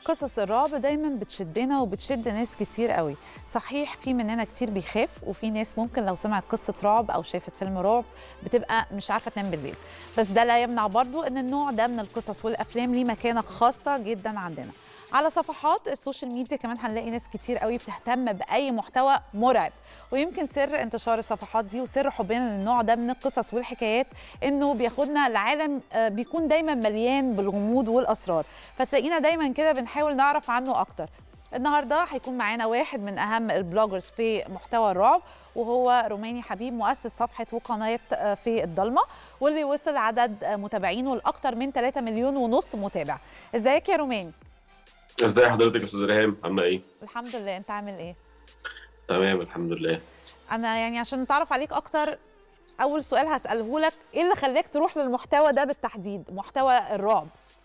قصص الرعب دايما بتشدنا وبتشد ناس كتير قوي صحيح في مننا كتير بيخاف وفي ناس ممكن لو سمعت قصة رعب أو شافت فيلم رعب بتبقى مش عارفة تنام بالليل بس ده لا يمنع برضو أن النوع ده من القصص والأفلام ليه مكانة خاصة جدا عندنا على صفحات السوشيال ميديا كمان هنلاقي ناس كتير قوي بتهتم باي محتوى مرعب ويمكن سر انتشار الصفحات دي وسر حبنا للنوع ده من القصص والحكايات انه بياخدنا لعالم آه، بيكون دايما مليان بالغموض والاسرار فتلاقينا دايما كده بنحاول نعرف عنه اكتر النهارده هيكون معانا واحد من اهم البلوجرز في محتوى الرعب وهو روماني حبيب مؤسس صفحه وقناه آه، في الضلمه واللي وصل عدد آه، متابعينه لاكثر من 3 مليون ونص متابع ازيك يا روماني ازاي حضرتك يا استاذ ريهام عامله ايه الحمد لله انت عامل ايه تمام الحمد لله انا يعني عشان نتعرف عليك اكتر اول سؤال هساله لك ايه اللي خلاك تروح للمحتوى ده بالتحديد محتوى الرعب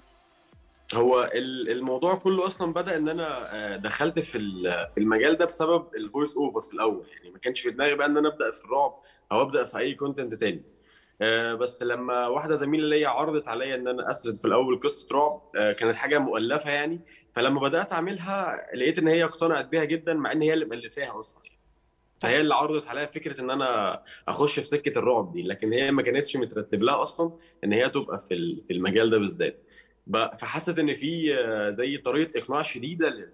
هو ال- الموضوع كله اصلا بدا ان انا آه، دخلت في ال- في المجال ده بسبب الفويس اوفر في الاول يعني ما كانش في دماغي بقى ان انا ابدا في الرعب او ابدا في اي كونتنت تاني آه، بس لما واحده زميله ليا عرضت عليا ان انا اسرد في الاول قصه رعب آه، كانت حاجه مؤلفه يعني فلما بدات اعملها لقيت ان هي اقتنعت بيها جدا مع ان هي اللي مؤلفاها اصلا فهي اللي عرضت عليا فكره ان انا اخش في سكه الرعب دي لكن هي ما كانتش مترتب لها اصلا ان هي تبقى في ال- في المجال ده بالذات ب- فحست ان في آه، زي طريقه اقناع شديده لل-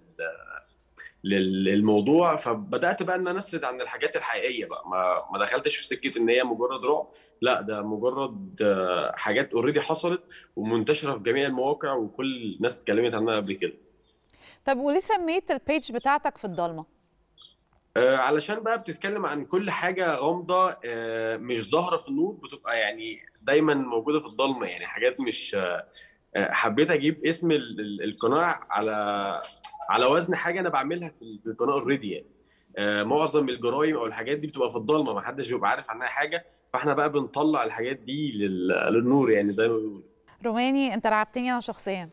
لل- للموضوع فبدات بقى ان انا اسرد عن الحاجات الحقيقيه بقى ما ما دخلتش في سكه ان هي مجرد رعب لا ده مجرد آه، حاجات اوريدي حصلت ومنتشره في جميع المواقع وكل الناس اتكلمت عنها قبل كده طب وليه سميت البيج بتاعتك في الضلمه آه، علشان بقى بتتكلم عن كل حاجة غامضة آه، مش ظاهرة في النور بتبقى يعني دايما موجودة في الضلمة يعني حاجات مش آه، آه، حبيت أجيب اسم ال- ال- القناة على على وزن حاجة أنا بعملها في ال- في القناة اوريدي يعني آه، معظم الجرايم أو الحاجات دي بتبقى في الضلمة ما حدش بيبقى عارف عنها حاجة فاحنا بقى بنطلع الحاجات دي لل- للنور يعني زي ما بيقولوا روماني انت رعبتني انا شخصيا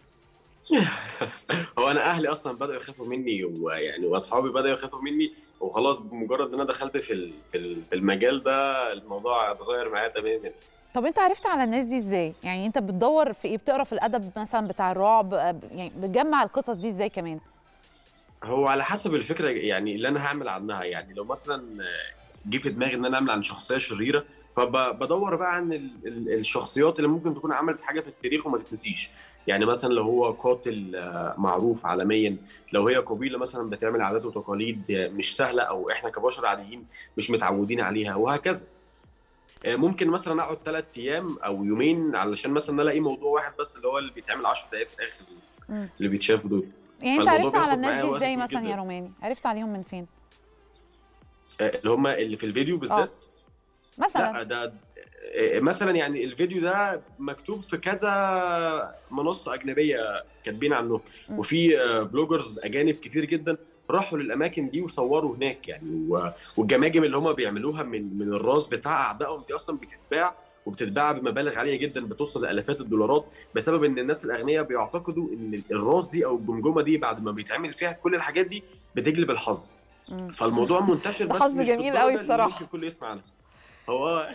هو انا اهلي اصلا بداوا يخافوا مني ويعني واصحابي بداوا يخافوا مني وخلاص بمجرد ان انا دخلت في ال- في ال- في المجال ده الموضوع اتغير معايا تماما طب انت عرفت على الناس دي ازاي يعني انت بتدور في ايه بتقرا في الادب مثلا بتاع الرعب آه، يعني بتجمع القصص دي ازاي كمان هو على حسب الفكره يعني اللي انا هعمل عنها يعني لو مثلا جه في دماغي ان انا اعمل عن شخصيه شريره فبدور بقى عن ال- ال- الشخصيات اللي ممكن تكون عملت حاجه في التاريخ وما تتنسيش يعني مثلا لو هو قاتل آه، معروف عالميا لو هي قبيله مثلا بتعمل عادات وتقاليد آه، مش سهله او احنا كبشر عاديين مش متعودين عليها وهكذا آه، ممكن مثلا اقعد ثلاث ايام او يومين علشان مثلا الاقي موضوع واحد بس اللي هو اللي بيتعمل 10 دقائق في الاخر مم. اللي بيتشافوا دول يعني انت فالموضوع عرفت على بياخد الناس معايا دي وقت ازاي طويل مثلا جدا. يا روماني عرفت عليهم من فين آه، اللي هم اللي في الفيديو بالذات مثلا لا ده آه، مثلا يعني الفيديو ده مكتوب في كذا منصه اجنبيه كاتبين عنه م. وفي آه، بلوجرز اجانب كتير جدا راحوا للاماكن دي وصوروا هناك يعني و- والجماجم اللي هم بيعملوها من من الراس بتاع اعدائهم دي اصلا بتتباع وبتتباع بمبالغ عاليه جدا بتوصل لالافات الدولارات بسبب ان الناس الاغنياء بيعتقدوا ان الراس دي او الجمجمه دي بعد ما بيتعمل فيها كل الحاجات دي بتجلب الحظ مم. فالموضوع منتشر ده بس حظ مش جميل بالدرجة قوي اللي بصراحة. ممكن الكل يسمع عنها هو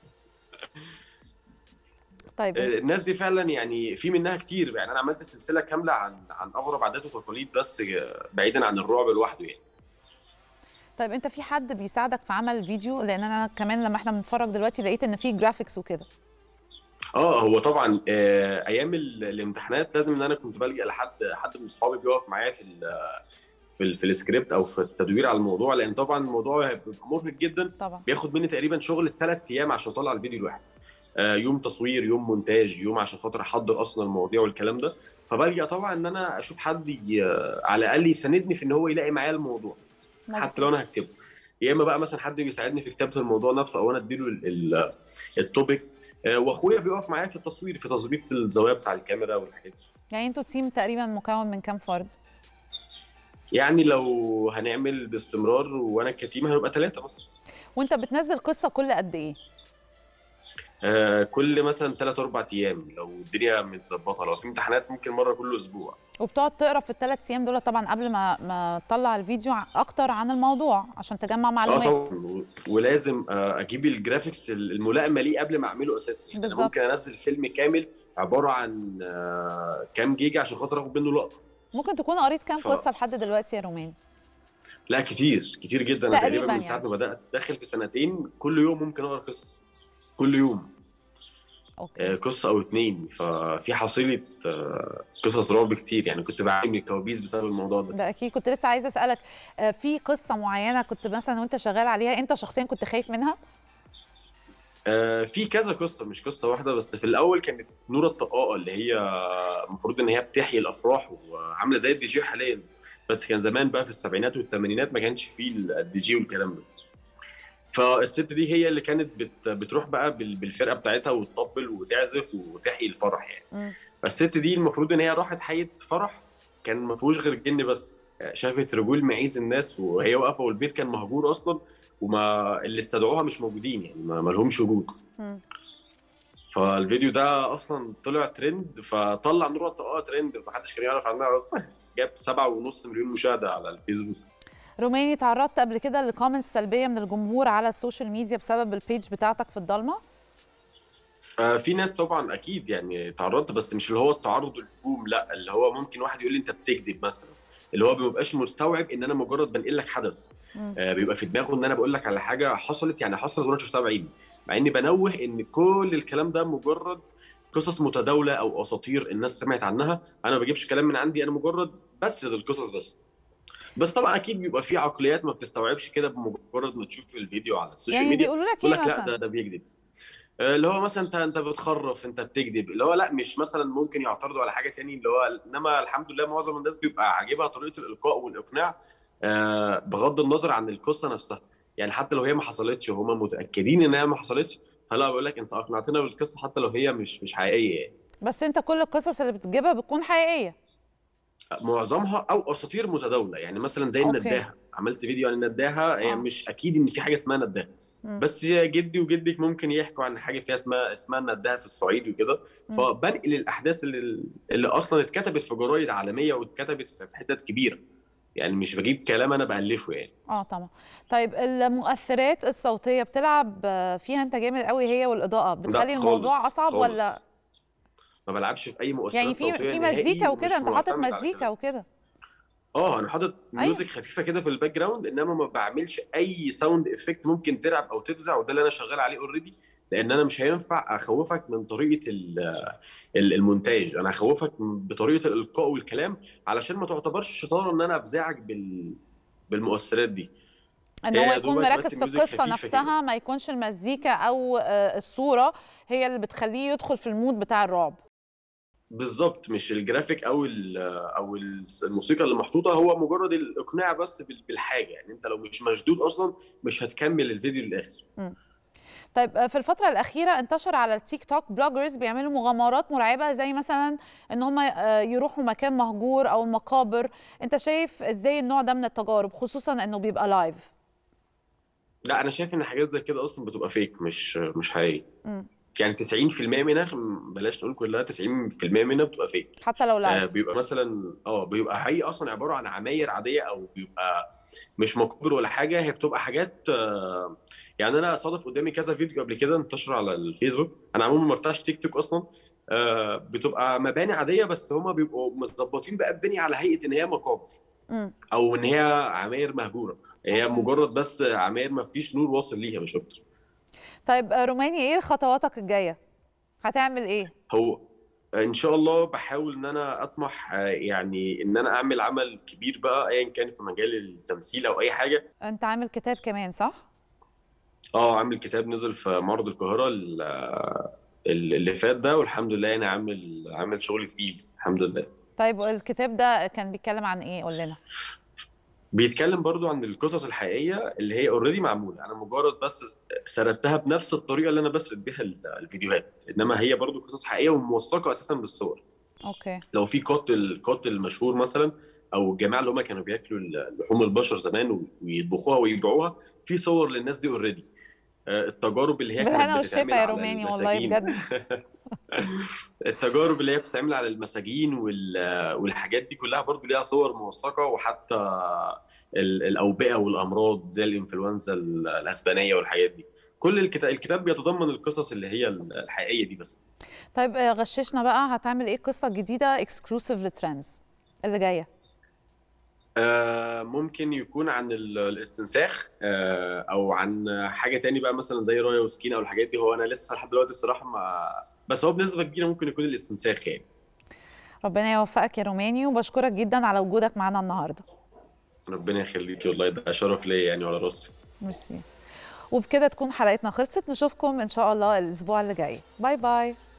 طيب الناس دي فعلا يعني في منها كتير يعني انا عملت سلسله كامله عن عن اغرب عادات وتقاليد بس بعيدا عن الرعب لوحده يعني طيب انت في حد بيساعدك في عمل الفيديو لان انا كمان لما احنا بنتفرج دلوقتي لقيت ان في جرافيكس وكده اه هو طبعا آه، ايام ال- الامتحانات لازم ان انا كنت بلجأ لحد حد من اصحابي بيقف معايا في ال في ال في السكريبت او في التدوير على الموضوع لان طبعا الموضوع بيبقى مرهق جدا طبعا بياخد مني تقريبا شغل ثلاث ايام عشان اطلع الفيديو الواحد آه، يوم تصوير يوم مونتاج يوم عشان خاطر احضر اصلا المواضيع والكلام ده فبلجأ طبعا ان انا اشوف حد ي- على الاقل يساندني في ان هو يلاقي معايا الموضوع حتى لو انا هكتبه يا اما بقى مثلا حد بيساعدني في كتابه الموضوع نفسه او انا اديله ال- ال- التوبيك آه، واخويا بيقف معايا في التصوير في تظبيط الزوايا بتاع الكاميرا والحاجات دي يعني انتوا تيم تقريبا مكون من كام فرد يعني لو هنعمل باستمرار وانا كتيم هنبقى ثلاثه بس وانت بتنزل قصه كل قد ايه آه، كل مثلا ثلاث اربع ايام لو الدنيا متظبطه لو في امتحانات ممكن مره كل اسبوع وبتقعد تقرا في الثلاث ايام دول طبعا قبل ما ما تطلع الفيديو اكتر عن الموضوع عشان تجمع اه معلومات طبعا و- ولازم آه، اجيب الجرافيكس الملائمه ليه قبل ما اعمله اساسا يعني انا بالظبط. ممكن انزل فيلم كامل عباره عن آه، كام جيجا عشان خاطر اخد منه لقطه ممكن تكون قريت كام ف- قصه لحد دلوقتي يا روماني لا كتير كتير جدا انا تقريباً تقريبا من ساعه يعني. ما بدات داخل في سنتين كل يوم ممكن اقرا قصص كل يوم اوكي آه، قصه او اتنين ففي حصيله آه، قصص رعب كتير يعني كنت بعاني من الكوابيس بسبب الموضوع ده ده اكيد كنت لسه عايزه اسالك آه، في قصه معينه كنت مثلا وانت شغال عليها انت شخصيا كنت خايف منها آه، في كذا قصه مش قصه واحده بس في الاول كانت نورة الطقاقه اللي هي المفروض ان هي بتحيي الافراح وعامله زي الدي جي حاليا بس كان زمان بقى في السبعينات والثمانينات ما كانش فيه الدي جي والكلام ده فالست دي هي اللي كانت بت بتروح بقى بال- بالفرقه بتاعتها وتطبل وتعزف وتحيي الفرح يعني مم. فالست دي المفروض ان هي راحت حيت فرح كان ما فيهوش غير جن بس شافت رجول معيز الناس وهي واقفه والبيت كان مهجور اصلا وما اللي استدعوها مش موجودين يعني ما ما لهمش وجود مم. فالفيديو ده اصلا طلع ترند فطلع نور الطاقه ترند محدش كان يعرف عنها اصلا جاب سبعة ونص مليون مشاهده على الفيسبوك روماني تعرضت قبل كده لكومنتس سلبيه من الجمهور على السوشيال ميديا بسبب البيج بتاعتك في الضلمه آه في ناس طبعا اكيد يعني تعرضت بس مش اللي هو التعرض والهجوم لا اللي هو ممكن واحد يقول لي انت بتكذب مثلا اللي هو ما بيبقاش مستوعب ان انا مجرد بنقل لك حدث مم. آه بيبقى في دماغه ان انا بقول لك على حاجه حصلت يعني حصلت وانا شفتها بعيني مع اني بنوه ان كل الكلام ده مجرد قصص متداوله او اساطير الناس سمعت عنها انا ما بجيبش كلام من عندي انا مجرد بسرد القصص بس بس طبعا اكيد بيبقى في عقليات ما بتستوعبش كده بمجرد ما تشوف الفيديو على السوشيال يعني ميديا بيقولوا لك يقول ايه لك لا ده مثلا ده بيكذب آه، اللي هو مثلا انت انت بتخرف انت بتكذب اللي هو لا مش مثلا ممكن يعترضوا على حاجه تاني اللي هو انما الحمد لله معظم الناس بيبقى عاجبها طريقه الالقاء والاقناع آه، بغض النظر عن القصه نفسها يعني حتى لو هي ما حصلتش وهم متاكدين ان هي ما حصلتش فلا بقول لك انت اقنعتنا بالقصه حتى لو هي مش مش حقيقيه يعني بس انت كل القصص اللي بتجيبها بتكون حقيقيه معظمها او اساطير متداوله يعني مثلا زي أوكي. النداهه عملت فيديو عن النداهه هي آه. مش اكيد ان في حاجه اسمها نداهه مم. بس جدي وجدك ممكن يحكوا عن حاجه فيها اسمها اسمها النداهه في الصعيد وكده مم. فبنقل الاحداث اللي اللي اصلا اتكتبت في جرايد عالميه واتكتبت في حتت كبيره يعني مش بجيب كلام انا بالفه يعني اه طبعا طيب المؤثرات الصوتيه بتلعب آه، فيها انت جامد قوي هي والاضاءه بتخلي لا الموضوع خالص، اصعب خالص. ولا ما بلعبش في اي مؤثرات يعني في صوتيه في نهائي مزيكا ومش وكده انت حاطط معتمد على مزيكا كده. وكده اه انا حاطط أيوة. ميوزك خفيفه كده في الباك جراوند انما ما بعملش اي ساوند افكت ممكن ترعب او تفزع وده اللي انا شغال عليه اوريدي لان انا مش هينفع اخوفك من طريقه ال- ال- المونتاج انا هخوفك بطريقه الالقاء والكلام علشان ما تعتبرش شطاره ان انا افزعك بال بالمؤثرات دي ان هي هو يا يكون دوبك مركز بس في ميوزك القصه خفيفة نفسها ما يكونش المزيكا او آه، الصوره هي اللي بتخليه يدخل في المود بتاع الرعب بالظبط مش الجرافيك او ال او الموسيقى اللي محطوطه هو مجرد الاقناع بس بال- بالحاجه يعني انت لو مش مشدود اصلا مش هتكمل الفيديو للاخر طيب آه، في الفترة الأخيرة انتشر على التيك توك بلوجرز بيعملوا مغامرات مرعبة زي مثلا إن هم آه، يروحوا مكان مهجور أو المقابر، أنت شايف إزاي النوع ده من التجارب خصوصا إنه بيبقى لايف؟ لا انا شايف ان حاجات زي كده اصلا بتبقى فيك مش مش حقيقيه مم. يعني 90% منها بلاش نقول كلها 90% منها بتبقى فيك حتى لو آه لايف بيبقى مثلا اه بيبقى حقيقي اصلا عباره عن عماير عاديه او بيبقى مش مقبر ولا حاجه هي بتبقى حاجات آه يعني انا صادف قدامي كذا فيديو قبل كده انتشر على الفيسبوك انا عموما ما فتحتش تيك توك اصلا آه بتبقى مباني عاديه بس هما بيبقوا مظبطين بقى الدنيا على هيئه ان هي مقابر مم. او ان هي عماير مهجوره هي أوكي. مجرد بس عماير ما فيش نور واصل ليها مش اكتر طيب آه، روماني إيه خطواتك الجاية؟ هتعمل إيه؟ هو ان شاء الله بحاول ان انا اطمح آه، يعني ان انا اعمل عمل كبير بقى ايا كان في مجال التمثيل او اي حاجه أنت عامل كتاب كمان صح؟ اه عامل كتاب نزل في معرض القاهره ال- ال- اللي فات ده والحمد لله انا عامل عامل شغل تقيل الحمد لله طيب الكتاب ده كان بيتكلم عن إيه؟ قول لنا. بيتكلم برضو عن القصص الحقيقيه اللي هي اوريدي معموله انا مجرد بس سردتها بنفس الطريقه اللي انا بسرد بيها ال- الفيديوهات انما هي برضو قصص حقيقيه وموثقه اساسا بالصور أوكي لو في قاتل قاتل مشهور مثلا او الجماعه اللي هم كانوا بياكلوا لحوم البشر زمان و- ويطبخوها ويبيعوها في صور للناس دي اوريدي التجارب اللي هي بالهنا كانت والشفا بتتعمل يا على روماني والله المساجين بجد التجارب اللي هي بتتعمل على المساجين وال- والحاجات دي كلها برضو ليها صور موثقه وحتى ال- الاوبئه والامراض زي الانفلونزا ال- الاسبانيه والحاجات دي كل الكتاب الكتاب بيتضمن القصص اللي هي الحقيقيه دي بس طيب آه، غششنا بقى هتعمل إيه قصة جديدة اكسكلوسيف لترندز؟ اللي جايه آه ممكن يكون عن ال- الاستنساخ آه او عن حاجه تاني بقى مثلا زي رايه وسكينه او الحاجات دي هو انا لسه لحد دلوقتي الصراحه ما بس هو بنسبه كبيره ممكن يكون الاستنساخ يعني ربنا يوفقك يا روماني وبشكرك جدا على وجودك معانا النهارده ربنا يخليكي والله ده شرف ليا يعني وعلى راسي ميرسي وبكده تكون حلقتنا خلصت نشوفكم ان شاء الله الاسبوع اللي جاي باي باي